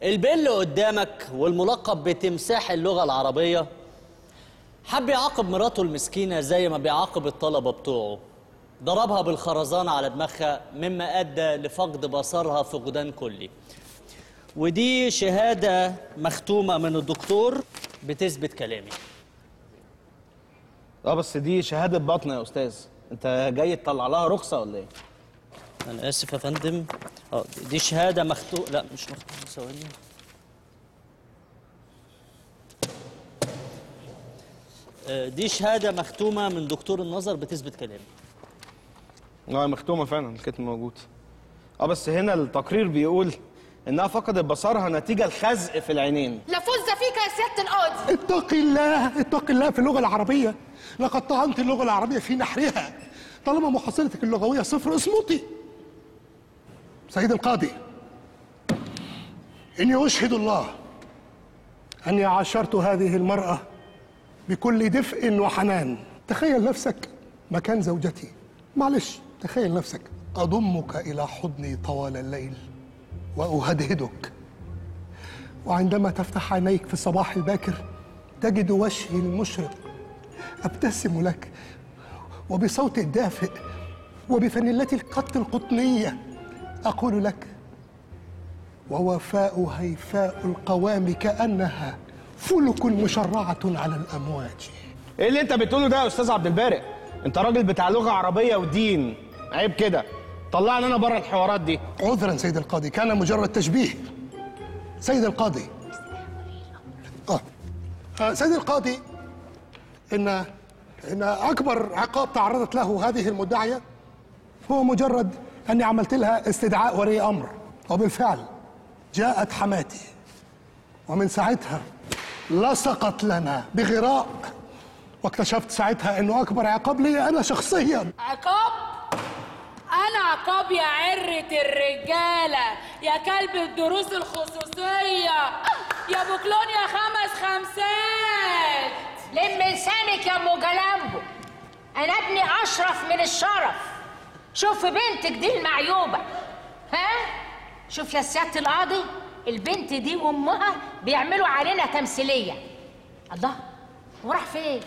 البل قدامك والملقب بتمساح اللغة العربية حب يعاقب مراته المسكينة زي ما بيعاقب الطلبة بتوعه ضربها بالخرزان على دماغها مما أدى لفقد بصرها فقدان كلي ودي شهادة مختومة من الدكتور بتثبت كلامي اه بس دي شهاده بطن يا استاذ انت جاي تطلع لها رخصه ولا ايه أنا آسف يا فندم اه دي شهادة مختومة لا مش مختومة ثواني آه، دي شهادة مختومة من دكتور النظر بتثبت كلامي اه مختومه فعلا الكتم موجود اه بس هنا التقرير بيقول انها فقدت بصرها نتيجه الخزق في العينين لفز فيك يا سياده القاضي اتق الله اتق الله في اللغة العربية لقد طعنت اللغة العربية في نحرها طالما محصلتك اللغوية صفر اصمتي سيد القاضي إني أشهد الله أني عاشرت هذه المرأة بكل دفء وحنان تخيل نفسك مكان زوجتي معلش تخيل نفسك أضمك إلى حضني طوال الليل وأهدهدك وعندما تفتح عينيك في الصباح الباكر تجد وجهي المشرق ابتسم لك وبصوت الدافئ وبفانلتي القط القطنيه اقول لك ووفاء هيفاء القوام كانها فلك مشرعه على الامواج ايه اللي انت بتقوله ده يا استاذ عبد البارئ انت راجل بتاع لغه عربيه ودين عيب كده طلعني انا بره الحوارات دي عذرا سيد القاضي كان مجرد تشبيه سيد القاضي آه. آه سيد القاضي ان ان اكبر عقاب تعرضت له هذه المدعيه هو مجرد اني عملت لها استدعاء ولي امر وبالفعل جاءت حماتي ومن ساعتها لصقت لنا بغراء واكتشفت ساعتها انه اكبر عقاب لي انا شخصيا عقاب انا عقاب يا عرة الرجالة يا كلب الدروس الخصوصية يا بوكلون يا خمس خمسات لم لسانك يا ام جلامبو انا ابني اشرف من الشرف شوف بنتك دي المعيوبه ها شوف يا سياده القاضي البنت دي وامها بيعملوا علينا تمثيليه الله وراح فين